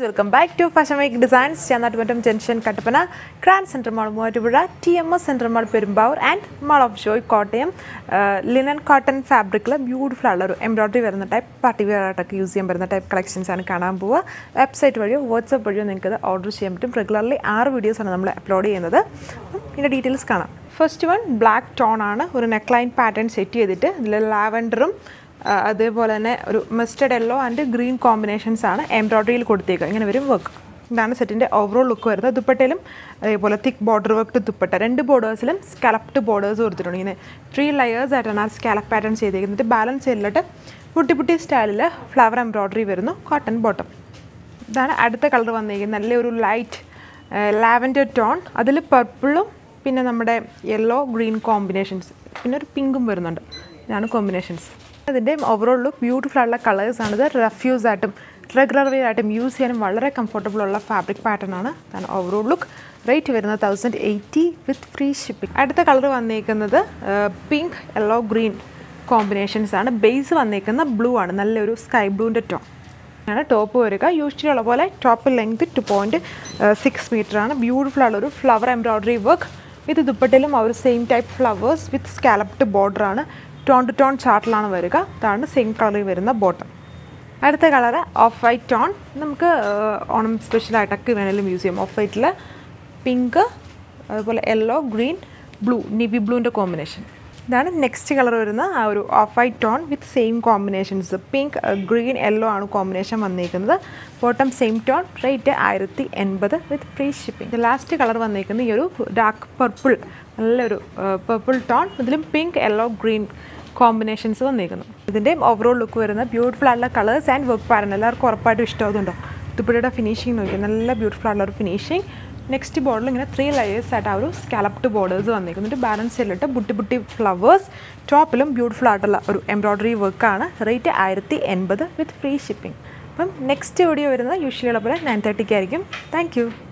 welcome back to fashion make designs Channattumattam junction Kattappana grand central mall Muvattupuzha T M S central mall Perumbavoor and mall of Joy Kottayam linen cotton ഫാബ്രിക്കിൽ beautiful ഉള്ള ഒരു embroidery വരുന്ന type party wear ആയിട്ടൊക്കെ use ചെയ്യാൻ പറ്റുന്ന type collections ആണ് കാണാൻ പോവുക വെബ്സൈറ്റ് വഴിയോ വാട്സപ്പ് വഴിയോ നിങ്ങൾക്ക് ഇത് ഓർഡർ ചെയ്യാൻ പറ്റും റെഗുലർലി ആറ് വീഡിയോസാണ് നമ്മൾ അപ്ലോഡ് ചെയ്യുന്നത് അപ്പം ഇതിൻ്റെ ഡീറ്റെയിൽസ് കാണാം ഫസ്റ്റ് വൺ ബ്ലാക്ക് ടോൺ ആണ് ഒരു നെക്ക് ലൈൻ പാറ്റേൺ സെറ്റ് ചെയ്തിട്ട് ഇതിൽ ലാവൻഡറും ആ, അതേപോലെ തന്നെ ഒരു mustard yellow and green combinations ആണ് എംബ്രോയ്ഡറിയിൽ കൊടുത്തേക്കുക ഇങ്ങനെ വരും വർക്ക് ഇതാണ് സെറ്റിൻ്റെ ഓവറോൾ ലുക്ക് വരുന്നത് ദുപ്പട്ടയിലും അതേപോലെ തിക്ക് ബോർഡർ വർക്ക് ദുപ്പട്ട രണ്ട് ബോർഡേഴ്സിലും സ്കാലപ്ഡ് ബോർഡേഴ്സ് കൊടുത്തിട്ടുണ്ട് ഇങ്ങനെ ത്രീ ലെയേഴ്സ് ആയിട്ടാണ് ആ സ്കാലപ്പ് പാറ്റേൺ ചെയ്തേക്കുന്നത് ബാലൻസ് ചെയ്തിട്ട് പുട്ടി പുട്ടി സ്റ്റൈലിൽ ഫ്ലവർ എംബ്രോയ്ഡറി വരുന്നു കോട്ടൺ ബോട്ടം ഇതാണ് അടുത്ത കളർ വന്നിരിക്കുന്നത് നല്ലൊരു ലൈറ്റ് ലാവൻഡർ ടോൺ അതിൽ പർപ്പിളും പിന്നെ നമ്മുടെ യെല്ലോ ഗ്രീൻ കോമ്പിനേഷൻസ് പിന്നെ ഒരു പിങ്കും വരുന്നുണ്ട് ഇതാണ് കോമ്പിനേഷൻസ് അതിൻ്റെ ഓവറോൾ ലുക്ക് ബ്യൂട്ടിഫുൾ ആയിട്ടുള്ള കളേഴ്സാണിത് റഫ്യൂസ് ആയിട്ടും റെഗുലർ വെയർ ആയിട്ടും യൂസ് ചെയ്യാനും വളരെ കംഫർട്ടബിൾ ഉള്ള ഫാബ്രിക് പാറ്റേൺ ആണ് അതാണ് ഓവറോൾ ലുക്ക് റേറ്റ് വരുന്നത് thousand eighty with free shipping അടുത്ത കളർ വന്നിരിക്കുന്നത് പിങ്ക് യെല്ലോ ഗ്രീൻ കോമ്പിനേഷൻസ് ആണ് ബേസ് വന്നിരിക്കുന്ന ബ്ലൂ ആണ് നല്ലൊരു സ്കൈ ബ്ലൂവിൻ്റെ ടോൺ ആണ് ടോപ്പ് വരിക യൂഷ്വലി ഉള്ള പോലെ top length two point six metre ആണ് ബ്യൂട്ടിഫുൾ ഉള്ള ഒരു ഫ്ലവർ എംബ്രോയ്ഡറി വർക്ക് വിത്ത് ദുപ്പട്ടിലും ആ ഒരു സെയിം ടൈപ്പ് ഫ്ലവേഴ്സ് വിത്ത് സ്കാലപ്ഡ് ബോർഡർ ആണ് ടോൺ ടു ടോൺ ചാർട്ടിലാണ് വരിക അതാണ് സെയിം കളറിൽ വരുന്ന ബോട്ടം അടുത്ത കളറ് ഓഫ് വൈറ്റ് ടോൺ നമുക്ക് ആ, ഓണം സ്പെഷ്യലായിട്ടൊക്കെ വേണമെങ്കിലും യൂസ് ചെയ്യാം ഓഫ് വൈറ്റിൽ പിങ്ക് അതുപോലെ യെല്ലോ ഗ്രീൻ ബ്ലൂ നിവി ബ്ലൂവിൻ്റെ കോമ്പിനേഷൻ ഇതാണ് നെക്സ്റ്റ് കളർ വരുന്ന ആ ഒരു off white tone with same combinations pink green yellow ആണ് കോമ്പിനേഷൻ വന്നിരിക്കുന്നത് ബോട്ടം സെയിം ടോൺ റേറ്റ് ആയിരത്തി എൺപത് with free shipping last colour വന്നിരിക്കുന്നത് ഈ ഒരു ഡാർക്ക് പർപ്പിൾ നല്ലൊരു പർപ്പിൾ ടോൺ ഇതിലും പിങ്ക് യെല്ലോ ഗ്രീൻ കോമ്പിനേഷൻസ് വന്നിരിക്കുന്നു ഇതിൻ്റെയും ഓവറോൾ ലുക്ക് വരുന്ന ബ്യൂട്ടിഫുൾ ആയിട്ടുള്ള കളേഴ്സ് ആൻഡ് വർക്ക് പാറ്റേൺ എല്ലാവർക്കും ഉറപ്പായിട്ടും ഇഷ്ടമാകുന്നുണ്ടോ ദുപ്പട്ടയുടെ ഫിനിഷിംഗ് നോക്കി നല്ല ബ്യൂട്ടിഫുൾ ആയിട്ടുള്ള ഒരു ഫിനിഷിംഗ് നെക്സ്റ്റ് ബോർഡിൽ ഇങ്ങനെ ത്രീ ലെയേഴ്സ് ആയിട്ട് ആ ഒരു സ്കാലപ്ഡ് ബോർഡേഴ്സ് വന്നിരിക്കുന്നുണ്ട് ബാലൻസ് ചെയ്തിട്ട് ബുട്ടി ബുട്ടി ഫ്ലവേഴ്സ് ടോപ്പിലും ബ്യൂട്ടിഫുൾ ആയിട്ടുള്ള ഒരു എംബ്രോയ്ഡറി വർക്കാണ് റേറ്റ് ആയിരത്തി എൺപത് വിത്ത് ഫ്രീ ഷിപ്പിംഗ് അപ്പം നെക്സ്റ്റ് വീഡിയോ വരുന്നത് യൂഷ്വലി ഉള്ള പോലെ നയൻ തേർട്ടിക്ക് ആയിരിക്കും താങ്ക് യു